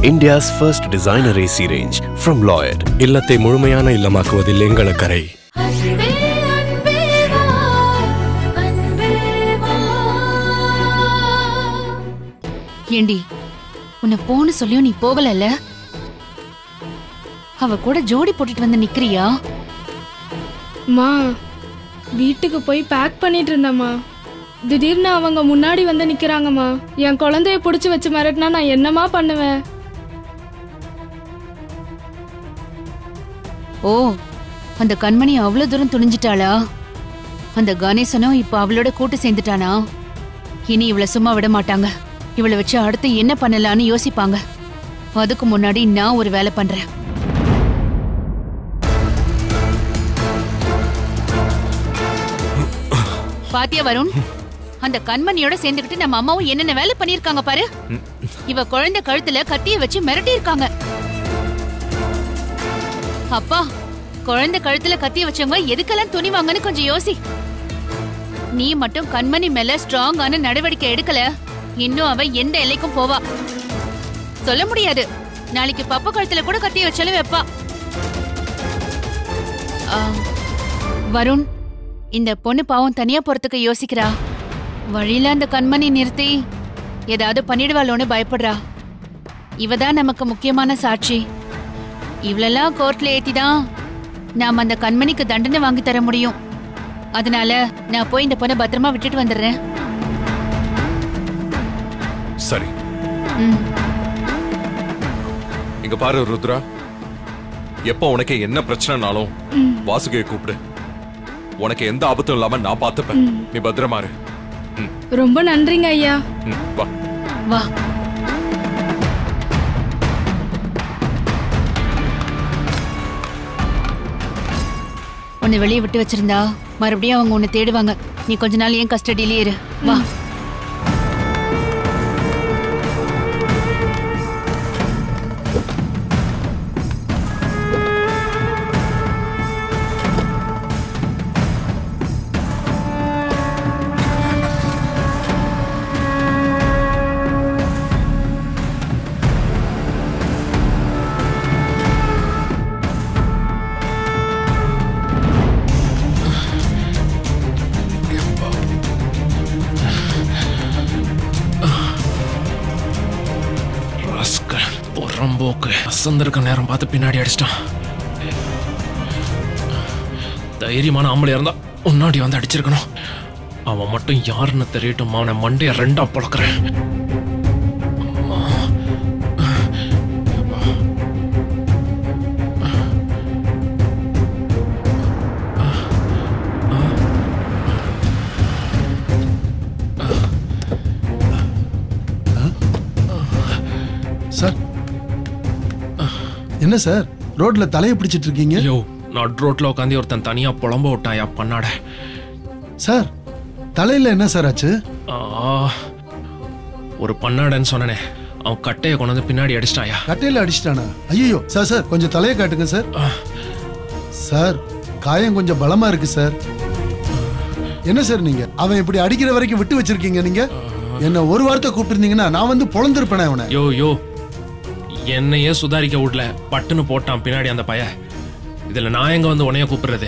India's first designer AC range from Lloyd. இல்லத்தை முழுமையான இல்லமாக்குவதில் எங்கள் அக்கறை அன்பே அன்பே வா அன்பே வா ஏண்டி உன்னை போன்னு சொல்லியும் நீ போகலல்ல அவ கூட ஜோடி போட்டுட்டு வந்து நிக்கிறியா மா வீட்டுக்கு போய் பேக் பண்ணிட்டு இருந்தேம்மா திடீர்னு அவங்க முன்னாடி வந்து நிக்கிறாங்கம்மா என் குழந்தைய பிடிச்சி வச்சு மிரட்டினா நான் என்னம்மா பண்ணுவேன் ஓ அந்த கண்மணி அவ்வளவு தூரம் துணிஞ்சிட்டாளா அந்த கணேசனும் இப்ப அவளோட கூட்டு சேர்ந்துட்டானா இனி இவள சும்மா விட மாட்டாங்க இவளை வச்சு அடுத்து என்ன பண்ணலாம்னு யோசிப்பாங்க அதுக்கு முன்னாடி நான் ஒரு வேலை பண்றேன் பாத்தியா வருண் அந்த கண்மணியோட சேர்ந்துக்கிட்டு நம்ம அம்மாவும் என்னென்ன வேலை பண்ணிருக்காங்க பாரு இவ குழந்தை கழுத்துல கத்திய வச்சு மிரட்டி இருக்காங்க அப்பா குழந்தை கழுத்துல கத்திய வச்சவங்க எதுக்கெல்லாம் துணிவாங்கன்னு கொஞ்சம் யோசி நீ மட்டும் கண்மணி மேல ஸ்ட்ராங்கான நடவடிக்கை எடுக்கல இன்னும் அவ எந்த எல்லைக்கும் போவா சொல்ல முடியாது நாளைக்கு பப்ப கழுத்துல கூட கத்திய வச்சாலும் வைப்பா ஆ, வருண் இந்த பொண்ணு பாவம் தனியா போறதுக்கு யோசிக்கிறா வழியில அந்த கண்மணி நிறுத்தி ஏதாவது பண்ணிடுவாளோன்னு பயப்படுறா இவ தான் நமக்கு முக்கியமான சாட்சி இவளெல்லாம் கோர்ட்ல ஏத்திதான் நாம அந்த கண்மணிக்கு தண்டனை வாங்கி தர முடியும் அதனால நான் போய் இந்த பொண்ணை பத்திரமா விட்டுட்டு வந்துடுறேன் சரி ம். இங்க பாரு ருத்ரா எப்ப உனக்கு என்ன பிரச்சனைனாலும் வாசுகியை கூப்பிடு உனக்கு எந்த ஆபத்தும் இல்லாம நான் பார்த்துப்பேன் நீ பத்திரமா இரு ரொம்ப நன்றிங்க ஐயா ம், வா வா உன்னை வெளியே விட்டு வச்சிருந்தா மறுபடியும் அவங்க உன்னை தேடுவாங்க நீ கொஞ்ச நாள் ஏன் கஸ்டடியிலே இரு வா ராஸ்கல் புறம்போக்கு அசந்திருக்க நேரம் பார்த்து பின்னாடி அடிச்சிட்டான் தைரியமான ஆம்பளை இருந்தா முன்னாடி வந்து அடிச்சிருக்கணும் அவன் மட்டும் யாருன்னு தெரியட்டும் அவனை மண்டைய ரெண்டா பொழக்கிறேன் அம்மா. அப்பா. சார் என்ன சார் ரோட்ல தலையை பிடிச்சிட்டு இருக்கீங்க ஐயோ நட் ரோட்ல உட்காந்து ஒருத்தன் தனியா புலம்ப விட்டாயா பண்ணாட சார் தலையில என்ன சார் ஆச்சு ஆ, ஒரு பண்ணாடன்னு சொன்னனே அவன் கட்டையை கொண்டு வந்து பின்னாடி அடிச்சிட்டாயா கட்டையில அடிச்சிட்டானா ஐயோ சார் சார் கொஞ்சம் தலையை காட்டுங்க சார் சார் காயம் கொஞ்சம் பலமா இருக்கு சார் என்ன சார் நீங்க அவன் இப்படி அடிக்கிற வரைக்கும் விட்டு வச்சிருக்கீங்க நீங்க என்ன ஒரு வார்த்தை கூப்பிட்டுருந்தீங்கன்னா நான் வந்து பொழந்திருப்பேனே அவனை யோ யோ என்னையே சுதாரிக்க விடல பட்டுன்னு போட்டான் பின்னாடி அந்த பைய இதுல நான் எங்க வந்து உன்னைய கூப்பிடுறது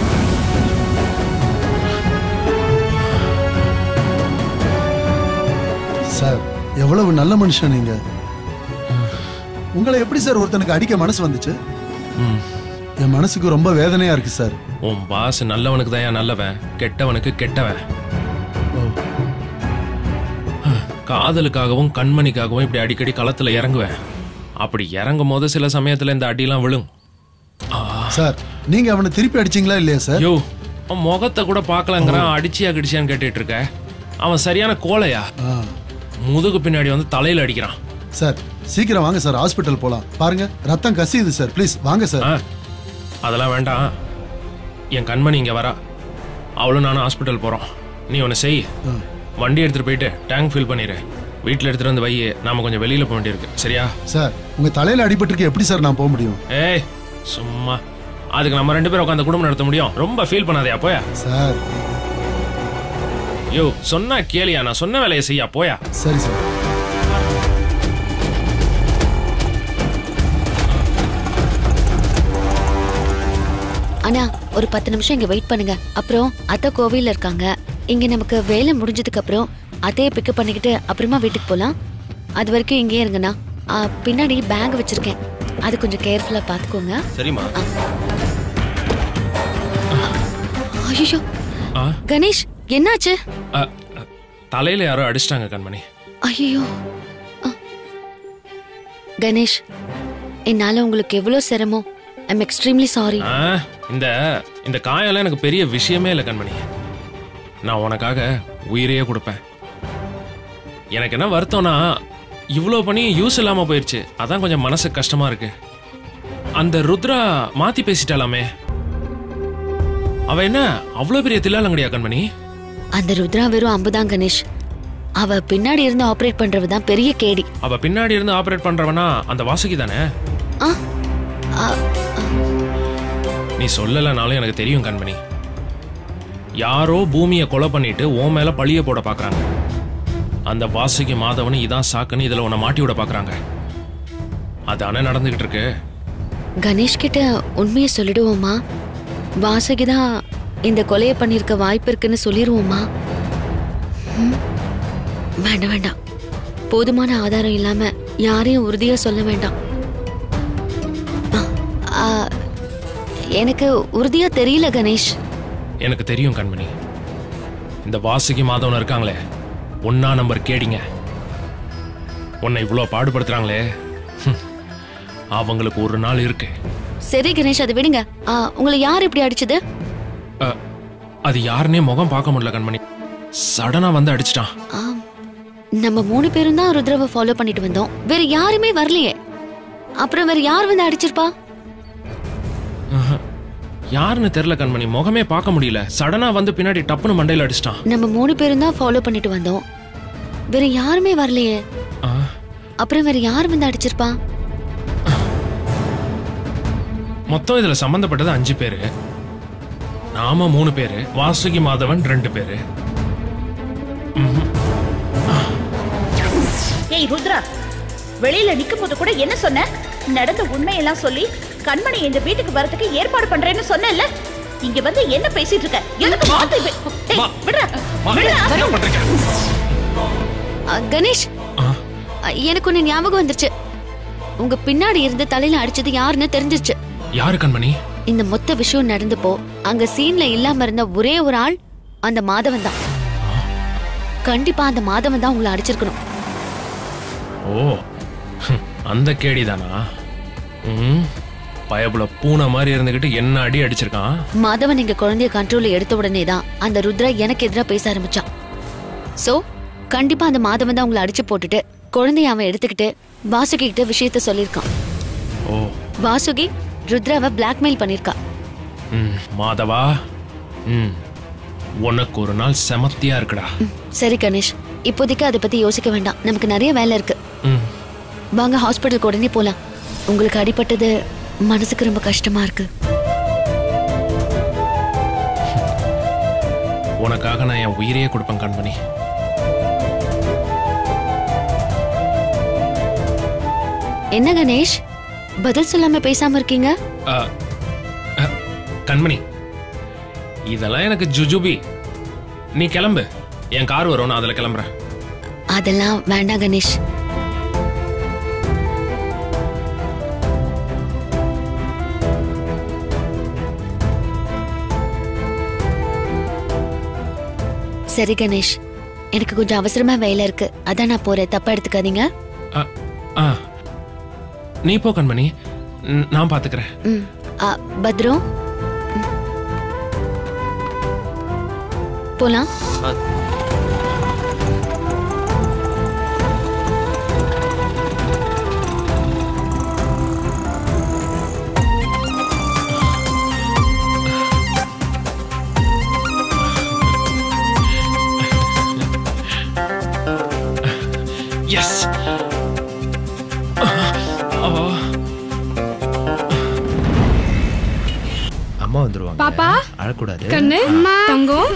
சார் எவ்வளவு நல்ல மனுஷன் நீங்க உங்களை எப்படி சார் ஒருத்தனுக்கு அடிக்க மனசு வந்துச்சு ம். என் மனசுக்கு ரொம்ப வேதனையா இருக்கு சார் உன் பாஸ் நல்லவனுக்கு தான் நல்லவன் கெட்டவனுக்கு கெட்டவன் காதலுக்காகவும் கண்மணிக்காகவும் இப்படி அடிக்கடி களத்துல இறங்குவேன் அப்படி இறங்கும் போது சில சமயத்துல இந்த அடிலாம் விழும் சார் நீங்க அவனை திருப்பி அடிச்சீங்களா இல்லையா சார் யோ அவன் முகத்தை கூட பார்க்கலங்கிறான் அடிச்சியா கிடிச்சியான்னு கேட்டுட்டு இருக்க அவன் சரியான கோழையா ஆ. முதுகு பின்னாடி வந்து தலையில அடிக்கிறான் சார் சீக்கிரம் வாங்க சார் ஹாஸ்பிட்டல் போலாம் பாருங்க ரத்தம் கசியுது சார் ப்ளீஸ் வாங்க சார் ஆ, அதெல்லாம் வேண்டாம் என் கண்மணி இங்க வரா அவளும் நானும் ஹாஸ்பிட்டல் போறோம் நீ ஒன்று செய் வண்டி எடுத்துட்டு போயிட்டு டேங்க் ஃபில் பண்ணிடு வீட்டில் எடுத்துட்டு வந்து வை நாம கொஞ்சம் வெளியில போக வேண்டியிருக்கு சரியா சார் உங்க தலையில அடிபட்டிருக்கு எப்படி சார் நான் போக முடியும் ஏய் சும்மா அதுக்கு நம்ம ரெண்டு பேரும் உட்காந்து குடும்பம் நடத்த முடியும் ரொம்ப ஃபீல் பண்ணாதயா போயா சார் யோ சொன்னா கேளியா நான் சொன்ன வேலையை செய்யா போயா சரி சார் ஒரு பத்து நிமிஷம் இங்க வெயிட் பண்ணுங்க அப்புறம் அத்தை கோவில்ல இருக்காங்க இங்க நமக்கு வேலை முடிஞ்சதுக்கு அப்புறம் அத்தைய பிக்கப் பண்ணிக்கிட்டு அப்புறமா வீட்டுக்கு போலாம் அது வரைக்கும் இங்கேயே இருங்கண்ணா ஆ, பின்னாடி பேக் வச்சிருக்கேன் அது கொஞ்சம் கேர்ஃபுல்லா பாத்துக்கோங்க சரிம்மா ஐயோ ஆ கணேஷ் என்னாச்சு அ, அ, தலையில யாரோ அடிச்சிட்டாங்க கண்மணி ஐயோ கணேஷ் என்னால உங்களுக்கு எவ்வளவு சிரமம் ஐம் எக்ஸ்ட்ரீம்லி சாரி ஆ, இந்த இந்த காயெல்லாம் எனக்கு பெரிய விஷயமே இல்லை கண்மணி நான் உனக்காக உயிரையே கொடுப்பேன் எனக்கு என்ன வருத்தம்னா இவ்வளோ பண்ணி யூஸ் இல்லாம போயிடுச்சு அதான் கொஞ்சம் மனசு கஷ்டமா இருக்கு அந்த ருத்ரா மாத்தி பேசிட்டாலாமே அவ என்ன அவ்வளோ பெரிய தில்லாலங்கடியா கண்மணி அந்த ருத்ரா வெறும் அம்புதான் கணேஷ் அவ பின்னாடி இருந்து ஆபரேட் பண்றவ தான் பெரிய கேடி அவ பின்னாடி இருந்து ஆபரேட் பண்றவனா அந்த வாசுகி தானே ஆ, ஆ, நீ சொல்லலைனாலும் எனக்கு தெரியும் கண்மணி யாரோ பூமியை கொலை பண்ணிட்டு உன் மேல பழிய போட பாக்குறாங்க அந்த வாசுகி மாதவன் இதான் சாக்குன்னு இதுல உன்னை மாட்டி விட பாக்குறாங்க அதானே நடந்துகிட்டு இருக்கு கணேஷ் கிட்ட உண்மையை சொல்லிடுவோமா வாசகி தான் இந்த கொலையை பண்ணிருக்க வாய்ப்பு இருக்குன்னு சொல்லிடுவோமா ம்? வேண்டாம் வேண்டாம் போதுமான ஆதாரம் இல்லாம யாரையும் உறுதியா சொல்ல வேண்டாம் ஆ, ஆ, எனக்கு உறுதியா தெரியல கணேஷ் எனக்கு தெரியும் கண்மணி இந்த வாசுகி மாதவன் இருக்காங்களே ஒன்னா நம்பர் கேடிங்க உன்னை இவ்வளோ பாடுபடுத்துறாங்களே ஹம், அவங்களுக்கு ஒரு நாள் இருக்கு சரி கணேஷ் அதை விடுங்க ஆ, உங்களை யார் இப்படி அடிச்சது அ, அது யாருன்னே முகம் பார்க்க முடியல கண்மணி சடனா வந்து அடிச்சிட்டான் ஆம். நம்ம மூணு பேரும் தான் ருத்ரவை ஃபாலோ பண்ணிட்டு வந்தோம் வேற யாருமே வரலையே அப்புறம் வேற யார் வந்து அடிச்சிருப்பா யாருன்னு தெரியல கண்மணி முகமே பார்க்க முடியல சடனா வந்து பின்னாடி டப்புன்னு மண்டையில அடிச்சிட்டான் நம்ம மூணு பேரும் தான் ஃபாலோ பண்ணிட்டு வந்தோம் வேற யாருமே வரலையே ஆ, அப்புறம் வேற யார் வந்து அடிச்சிருப்பா மொத்தம் இதுல சம்பந்தப்பட்டது அஞ்சு பேரு நாம மூணு பேரு வாசுகி மாதவன் ரெண்டு பேரு ஏய் ருத்ரா வெளியில நிக்கும் போது கூட என்ன சொன்ன நடந்த உண்மையெல்லாம் சொல்லி கண்மணி இந்த வீட்டுக்கு வரதுக்கு ஏற்பாடு பண்றேன்னு சொன்னேன்ல இங்க வந்து என்ன பேசிட்டு இருக்க எதுக்கு வார்த்தை வி- ஏய், விடுடா விடுடா அ, கணேஷ் ஆ. அ, எனக்கு ஒண்ணு ஞாபகம் வந்துருச்சு உங்க பின்னாடி இருந்து தலையில அடிச்சது யாருன்னு தெரிஞ்சிருச்சு யாரு கண்மணி இந்த மொத்த விஷயம் நடந்தப்போ அங்க சீன்ல இல்லாம இருந்த ஒரே ஒரு ஆள் அந்த மாதவன் தான் கண்டிப்பா அந்த மாதவன் தான் உங்களை அடிச்சிருக்கணும் ஓ ஹம், அந்த கேடி தானா ம் பயபுல பூனை மாதிரி இருந்துகிட்டு என்ன அடி அடிச்சிருக்கான் மாதவன் எங்க குழந்தைய கண்ட்ரோல்ல எடுத்த உடனே தான் அந்த ருத்ரா எனக்கு எதிரா பேச ஆரம்பிச்சான் சோ கண்டிப்பா அந்த மாதவன் தான் உங்களை அடிச்சு போட்டுட்டு குழந்தைய அவன் எடுத்துக்கிட்டு வாசுகி கிட்ட விஷயத்த சொல்லியிருக்கான் ஓ வாசுகி ருத்ராவை பிளாக்மெயில் பண்ணிருக்கா ம் மாதவா ம் உனக்கு ஒரு நாள் செமத்தியா இருக்குடா சரி கணேஷ் இப்போதைக்கு அதை பத்தி யோசிக்க வேண்டாம் நமக்கு நிறைய வேலை இருக்கு ம் வாங்க ஹாஸ்பிட்டலுக்கு உடனே போலாம் உங்களுக்கு அடிபட்டது மனசுக்கு ரொம்ப கஷ்டமா இருக்கு உனக்காக நான் என் உயிரையே கொடுப்பேன் கண்மணி என்ன கணேஷ் பதில் சொல்லாம பேசாம இருக்கீங்க அ, அ, கண்மணி இதெல்லாம் எனக்கு ஜுஜுபி நீ கிளம்பு என் கார் வரும் நான் அதில் கிளம்புறேன் அதெல்லாம் வேண்டாம் கணேஷ் சரி கணேஷ் எனக்கு கொஞ்சம் அவசரமா வேலை இருக்கு அதான் நான் போறேன் தப்பா எடுத்துக்காதீங்க அ, ஆ நீ போ கண்மணி ம், நான் பார்த்துக்கிறேன் ம் ஆ, பத்ரம் ம். போலாம் எஸ் அம்மா வந்துருவாங்க பாப்பா அழக்கூடாது கண்ணு தங்கம்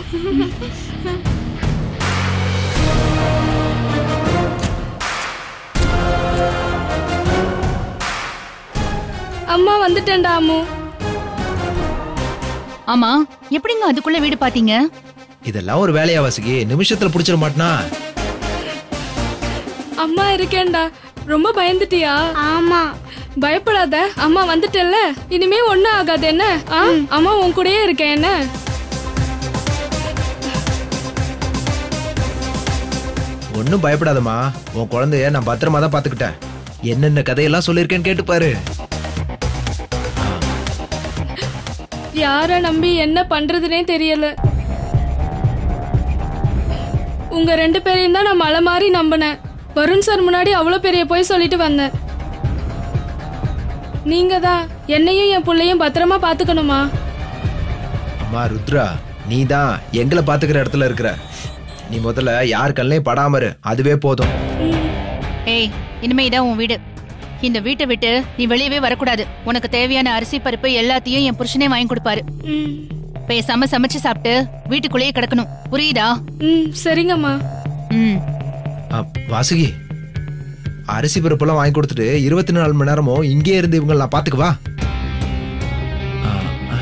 அம்மா வந்துட்டேன்டா அம்மு ஆமா எப்படிங்க அதுக்குள்ள வீடு பாத்தீங்க இதெல்லாம் ஒரு வேலையா வாசுகி நிமிஷத்துல புடிச்சிட மாட்டனா அம்மா இருக்கேன்டா ரொம்ப பயந்துட்டியா ஆமா பயப்படாத அம்மா வந்துட்டல்ல இனிமே ஒண்ணும் ஆகாது என்ன ஆ அம்மா உன் கூடயே இருக்கேன் என்ன ஒன்றும் பயப்படாதம்மா உன் குழந்தைய நான் பத்திரமா தான் பார்த்துக்கிட்டேன் என்னென்ன கதையெல்லாம் சொல்லியிருக்கேன்னு கேட்டு பாரு யார நம்பி என்ன பண்றதுனே தெரியல உங்க ரெண்டு பேரையும் தான் நான் மலை மாறி நம்பினேன் வருண் சார் முன்னாடி அவ்வளோ பெரிய போய் சொல்லிட்டு வந்தேன் நீங்க தான் என்னையும் என் புள்ளையும் பத்திரமா பாத்துக்கணுமா அம்மா ருத்ரா நீ தான் எங்களை பார்த்துக்கிற இடத்துல இருக்கிற நீ முதல்ல யார் கண்ணையும் படாம இரு அதுவே போதும் ஏய் இனிமே இதான் உன் வீடு இந்த வீட்டை விட்டு நீ வெளியவே வரக்கூடாது உனக்கு தேவையான அரிசி பருப்பு எல்லாத்தையும் என் புருஷனே வாங்கி கொடுப்பாரு பேசாம சமைச்சு சாப்பிட்டு வீட்டுக்குள்ளேயே கிடக்கணும் புரியுதா ம் சரிங்கம்மா ம் ஆ, வாசுகி அரிசி பருப்பெல்லாம் வாங்கி கொடுத்துட்டு இருபத்தி நாலு மணி நேரமும் இங்கே இருந்து இவங்களை நான் பார்த்துக்குவா ஆ, ஆ,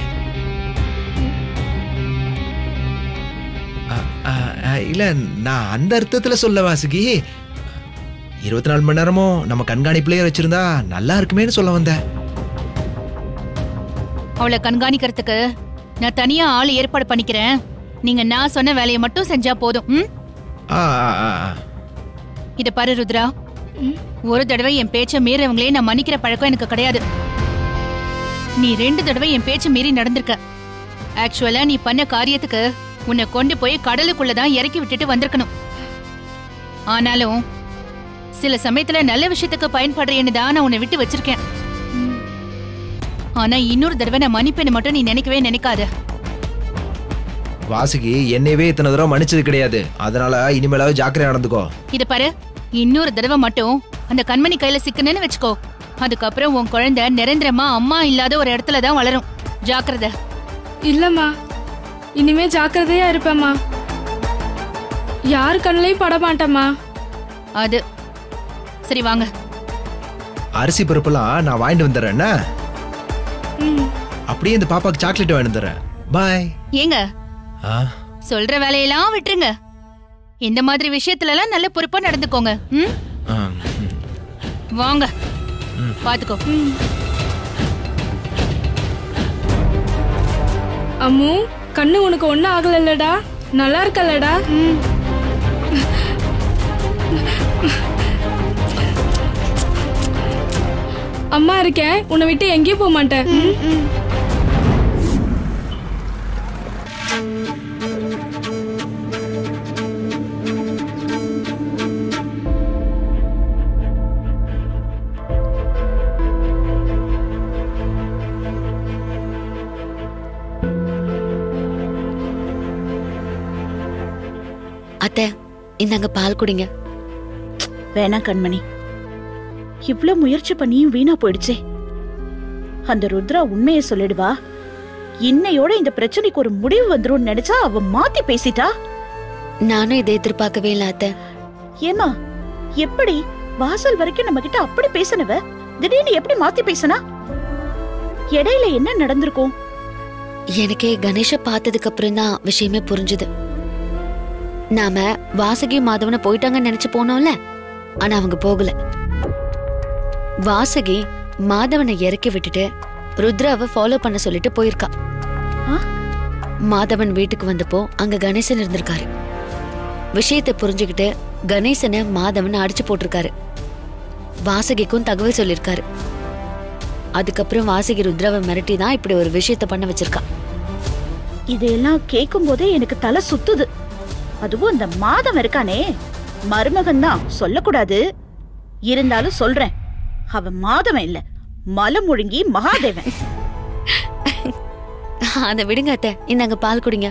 ஆ. ஆ, ஆ, இல்ல நான் அந்த அர்த்தத்துல சொல்ல வாசுகி இருபத்தி நாலு மணி நேரமும் நம்ம கண்காணிப்புலயே வச்சிருந்தா நல்லா இருக்குமேன்னு சொல்ல வந்தேன் அவளை கண்காணிக்கிறதுக்கு நான் தனியா ஆள் ஏற்பாடு பண்ணிக்கிறேன் நீங்க நான் சொன்ன வேலையை மட்டும் செஞ்சா போதும் ம் ஆ, ஆ, ஆ, ஆ. இத பாரு ருத்ரா ஒரு தடவை என் பேச்ச மீறவங்களே நான் மன்னிக்கிற பழக்கம் எனக்கு கிடையாது நீ ரெண்டு தடவை என் பேச்ச மீறி நடந்திருக்க ஆக்சுவலா நீ பண்ண காரியத்துக்கு உன்னை கொண்டு போய் கடலுக்குள்ள தான் இறக்கி விட்டுட்டு வந்திருக்கணும் ஆனாலும் சில சமயத்துல நல்ல விஷயத்துக்கு பயன்படுறேன்னு தான் நான் உன்னை விட்டு வச்சிருக்கேன் ஆனா இன்னொரு தடவை நான் மன்னிப்பேன்னு மட்டும் நீ நினைக்கவே நினைக்காத வாசுகி என்னையவே இத்தனை தடவை மன்னிச்சது கிடையாது அதனால இனிமேலாவது ஜாக்கிரதையா நடந்துக்கோ இத பாரு இன்னொரு தடவை மட்டும் அந்த கண்மணி கையில சிக்கணுன்னு வச்சுக்கோ அதுக்கப்புறம் உன் குழந்தை நிரந்தரமா அம்மா இல்லாத ஒரு இடத்துல தான் வளரும் ஜாக்கிரதை இல்லம்மா இனிமே ஜாக்கிரதையா இருப்பேம்மா யார் கண்ணிலையும் பட மாட்டேம்மா அது சரி வாங்க அரிசி பருப்பெல்லாம் நான் வாங்கிட்டு வந்துடுறேன் என்ன அப்படியே இந்த பாப்பாக்கு சாக்லேட் வாங்கிட்டு வந்துடுறேன் பாய் ஏங்க ஆ சொல்ற வேலையெல்லாம் விட்டுருங்க இந்த மாதிரி விஷயத்துல எல்லாம் நல்ல பொறுப்பா நடந்துக்கோங்க ம் ஆ, வாங்க பாத்துக்கோ அம்மு கண்ணு உனக்கு ஒன்றும் ஆகலல்லடா நல்லா இருக்கல்லடா அம்மா இருக்கேன் உன்னை விட்டு எங்கேயும் போக மாட்டேன் அத்தை இந்தாங்க பால் குடிங்க வேணாம் கண்மணி இவ்ளோ முயற்சி பண்ணியும் வீணா போயிடுச்சே அந்த ருத்ரா உண்மையை சொல்லிடுவா இன்னையோட இந்த பிரச்சனைக்கு ஒரு முடிவு வந்துரும் நினைச்சா அவ மாத்தி பேசிட்டா நானும் இதை எதிர்பார்க்கவே இல்லை அத்தை ஏமா எப்படி வாசல் வரைக்கும் நம்ம கிட்ட அப்படி பேசினவ திடீர்னு எப்படி மாத்தி பேசினா இடையில என்ன நடந்திருக்கும் எனக்கே கணேஷ பார்த்ததுக்கு அப்புறம் தான் விஷயமே புரிஞ்சுது நாம வாசகி மாதவனை போயிட்டாங்கன்னு நினைச்சு போனோம்ல ஆனா அவங்க போகல வாசகி மாதவனை இறக்கி விட்டுட்டு ருத்ராவை ஃபாலோ பண்ண சொல்லிட்டு போயிருக்கா ஆ? மாதவன் வீட்டுக்கு வந்தப்போ அங்க கணேசன் இருந்திருக்காரு விஷயத்தை புரிஞ்சுக்கிட்டு கணேசனை மாதவன் அடிச்சு போட்டிருக்காரு வாசகிக்கும் தகவல் சொல்லியிருக்காரு அதுக்கப்புறம் வாசகி ருத்ராவை மிரட்டி தான் இப்படி ஒரு விஷயத்த பண்ண வச்சிருக்கா இதையெல்லாம் கேட்கும் போதே எனக்கு தலை சுத்துது அதுவும் அந்த மாதம் இருக்கானே மருமகன் தான் சொல்லக்கூடாது இருந்தாலும் சொல்றேன் அவன் மாதவன் இல்ல மலமுழுங்கி மகாதேவன் அதை விடுங்க அத்தை இந்தாங்க பால் குடிங்க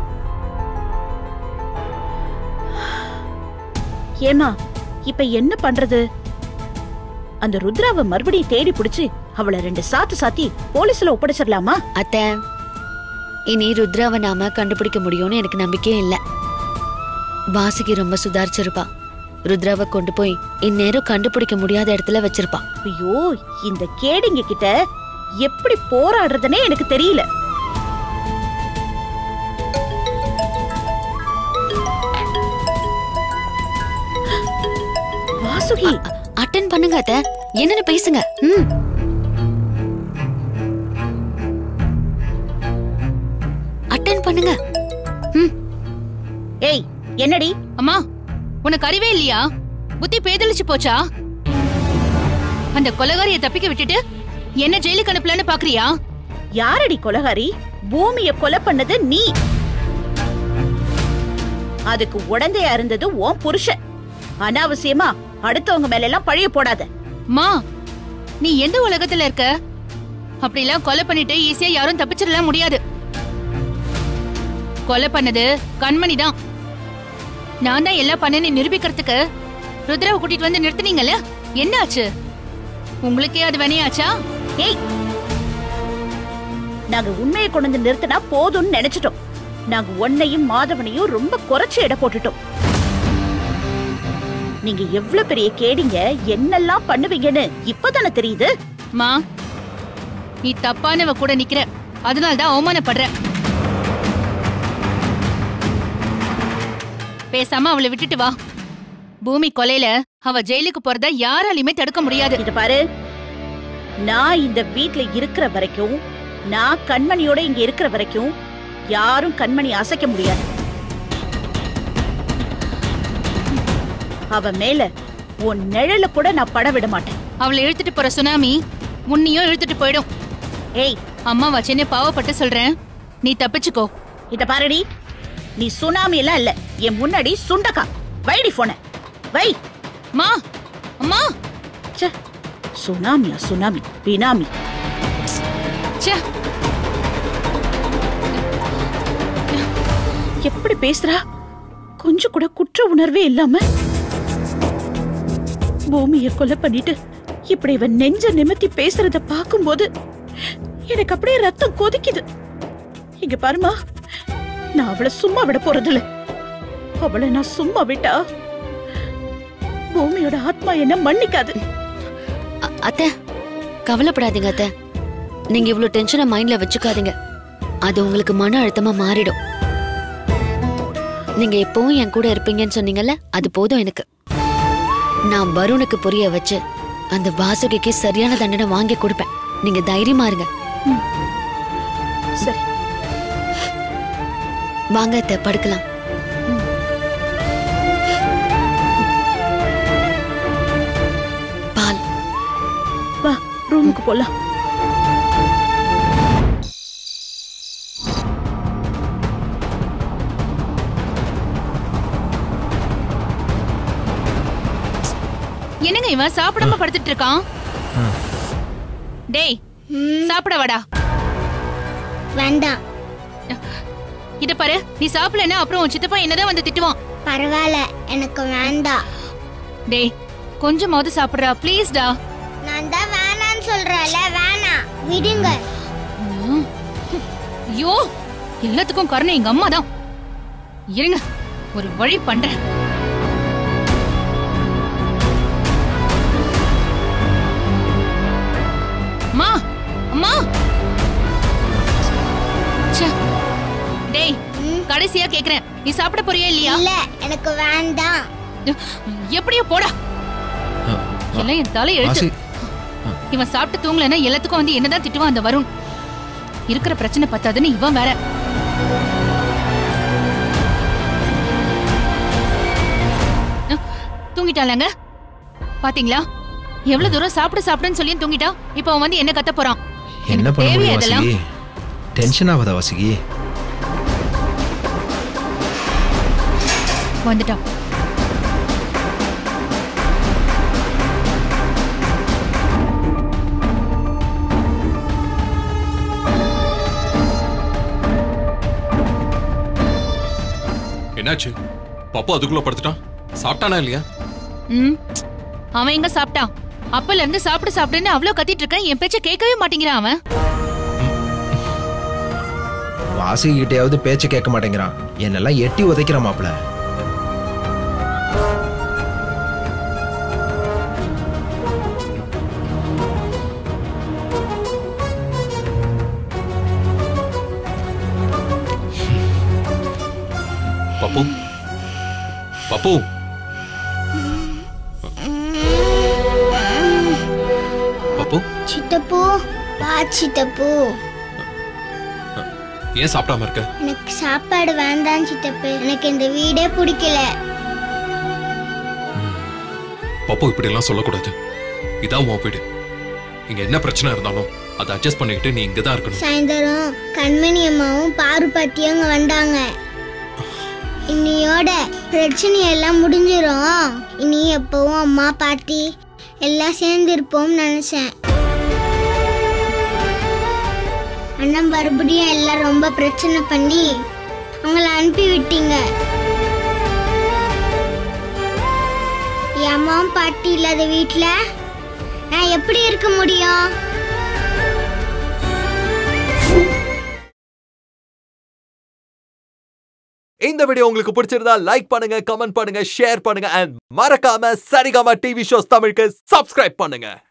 ஏமா இப்ப என்ன பண்றது அந்த ருத்ராவை மறுபடியும் தேடி பிடிச்சு அவளை ரெண்டு சாத்து சாத்தி போலீஸ்ல ஒப்படைச்சிடலாமா அத்தை இனி ருத்ராவை நாம கண்டுபிடிக்க முடியும்னு எனக்கு நம்பிக்கையே இல்ல வாசுகி ரொம்ப சுதாரிச்சிருப்பா ருத்ராவை கொண்டு போய் இந்நேரம் கண்டுபிடிக்க முடியாத இடத்துல வச்சிருப்பா ஐயோ இந்த கேடிங்க கிட்ட எப்படி போராடுறதுனே எனக்கு தெரியல வாசுகி அட்டன் பண்ணுங்க அத்தை என்னன்னு பேசுங்க ம் அட்டன் பண்ணுங்க ஏய் என்னடி அம்மா உனக்கு அறிவே இல்லையா புத்தி பேதலிச்சு போச்சா அந்த கொலகாரிய தப்பிக்க விட்டுட்டு என்ன ஜெயிலுக்கு அனுப்பலன்னு பாக்குறியா யாரடி கொலகாரி பூமிய கொலை பண்ணது நீ அதுக்கு உடந்தையா இருந்தது உன் புருஷன் அனாவசியமா அடுத்தவங்க மேல எல்லாம் பழிய போடாத மா நீ எந்த உலகத்துல இருக்க அப்படிலாம் கொலை பண்ணிட்டு ஈஸியா யாரும் தப்பிச்சிடலாம் முடியாது கொலை பண்ணது கண்மணி தான் நான் தான் எல்லாம் பண்ணேன்னு நிரூபிக்கிறதுக்கு ருத்ராவை கூட்டிட்டு வந்து நிறுத்துனீங்கல்ல என்ன ஆச்சு உங்களுக்கே அது வினையாச்சா ஏய் நாங்க உண்மையை கொண்டு வந்து நிறுத்தினா போதும்னு நினைச்சிட்டோம் நாங்க உன்னையும் மாதவனையும் ரொம்ப குறைச்சு எடை போட்டுட்டோம் நீங்க எவ்வளவு பெரிய கேடிங்க என்னெல்லாம் பண்ணுவீங்கன்னு இப்பதானே தெரியுது மா நீ தப்பானவ கூட நிக்கிற அதனால தான் அவமானப்படுற பேசாம அவளை விட்டுட்டு வா பூமி கொலையில அவ ஜெயிலுக்கு போறத யாராலையுமே தடுக்க முடியாது இது பாரு நான் இந்த வீட்ல இருக்கிற வரைக்கும் நான் கண்மணியோட இங்க இருக்கிற வரைக்கும் யாரும் கண்மணி அசைக்க முடியாது அவ மேல உன் நிழல கூட நான் பட விட மாட்டேன் அவளை இழுத்துட்டு போற சுனாமி உன்னையும் இழுத்துட்டு போயிடும் ஏய் அம்மா வச்சேன்னு பாவப்பட்டு சொல்றேன் நீ தப்பிச்சுக்கோ இத பாருடி நீ சுனாமி எல்லாம் இல்ல என் முன்னாடி சுண்டக்கா வைடி போன வை மா அம்மா ச்சே சுனாமியா சுனாமி பினாமி ச்சே எப்படி பேசுறா கொஞ்சம் கூட குற்ற உணர்வே இல்லாம பூமியை கொலை பண்ணிட்டு இப்படி இவன் நெஞ்ச நிமித்தி பேசுறத பாக்கும்போது எனக்கு அப்படியே ரத்தம் கொதிக்குது இங்க பாருமா நான் அவளை சும்மா விட போறதில்ல அவளை நான் சும்மா விட்டா பூமியோட ஆத்மா என்ன மன்னிக்காது அ- அத்தை கவலைப்படாதீங்க அத்தை நீங்க இவ்வளவு டென்ஷனை மைண்ட்ல வச்சுக்காதீங்க அது உங்களுக்கு மன அழுத்தமா மாறிடும் நீங்க எப்பவும் என் கூட இருப்பீங்கன்னு சொன்னீங்கல்ல அது போதும் எனக்கு நான் வருணுக்கு புரிய வச்சு அந்த வாசுகிக்கு சரியான தண்டனை வாங்கி கொடுப்பேன் நீங்க தைரியமா இருங்க சரி வாங்க அத்தை படுக்கலாம் பால் வா ரூமுக்கு போலாம் என்னங்க இவன் சாப்பிடாம படுத்துட்டு இருக்கான் டேய் சாப்பிட வாடா வேண்டாம் இத பாரு நீ சாப்பிடலன்னா அப்புறம் உன் சித்தப்பா என்னதான் வந்து திட்டுவான் பரவாயில்ல எனக்கு வேண்டாம் டேய் கொஞ்சமாவது சாப்பிடுறா ப்ளீஸ்டா நான் தான் வேணான்னு சொல்றேன்ல வேணாம் விடுங்க ஐயோ எல்லாத்துக்கும் காரணம் எங்க அம்மா தான் இருங்க ஒரு வழி பண்றேன் அம்மா அம்மா ச்சே. டேய் கடைசியா கேக்குறேன் நீ சாப்பிட போறியா இல்லையா இல்ல எனக்கு வேண்டாம் எப்படியோ போடா எல்லாம் என் தலை எழுத்து வாசி இவன் சாப்பிட்டு தூங்கலன்னா எல்லாத்துக்கும் வந்து என்னதான் திட்டுவான் அந்த வருண் இருக்கிற பிரச்சனை பத்தாதுன்னு இவன் வேற அஹ், தூங்கிட்டாளாங்க பாத்தீங்களா எவ்வளவு தூரம் சாப்பிட சாப்பிடுன்னு சொல்லி தூங்கிட்டா இப்ப அவன் வந்து என்ன கத்த போறான் என்ன எனக்கு பண்ண தேவையா முடியும் இதெல்லாம் வாசுகி டென்ஷன் ஆகாதா வாசுகி வந்துட்டான் என்னாச்சு பப்பு அதுக்குள்ள படுத்துட்டான் சாப்பிட்டானா இல்லையா ம் அவன் எங்க சாப்பிட்டான் அப்பல இருந்து சாப்பிடு சாப்பிடுன்னு அவ்வளவு கத்திட்டு இருக்கேன் என் பேச்ச கேட்கவே மாட்டேங்கிறான் அவன் வாசுகி கிட்டயாவது பேச்ச கேட்க மாட்டேங்கிறான் என்னெல்லாம் எட்டி உதைக்கிறான் மாப்ள பப்பு பப்பு பப்பு சித்தப்பு வா சித்தப்பு ஏன் சாப்பிடாம இருக்க எனக்கு சாப்பாடு வேண்டாம் சித்தப்பு எனக்கு இந்த வீடே பிடிக்கல பப்பு இப்படி எல்லாம் சொல்லக்கூடாது இதான் உன் வீடு இங்க என்ன பிரச்சனை இருந்தாலும் அதை அட்ஜஸ்ட் பண்ணிக்கிட்டு நீ இங்க தான் இருக்கணும் சாயந்தரம் கண்மணி அம்மாவும் பாரு பாட்டியும் அங்க வந்தாங்க இன்னையோட பிரச்சனை எல்லாம் முடிஞ்சிரும் இனி எப்பவும் அம்மா பாட்டி எல்லாம் சேர்ந்து இருப்போம்னு நினைச்சேன் அண்ணன் மறுபடியும் எல்லாம் ரொம்ப பிரச்சனை பண்ணி அவங்கள அனுப்பி விட்டீங்க என் அம்மாவும் பாட்டி இல்லாத வீட்டில் நான் எப்படி இருக்க முடியும் இந்த வீடியோ உங்களுக்கு பிடிச்சிருந்தா லைக் பண்ணுங்க கமெண்ட் பண்ணுங்க ஷேர் பண்ணுங்க அண்ட் மறக்காம சரிகமா டிவி ஷோஸ் தமிழுக்கு சப்ஸ்கிரைப் பண்ணுங்க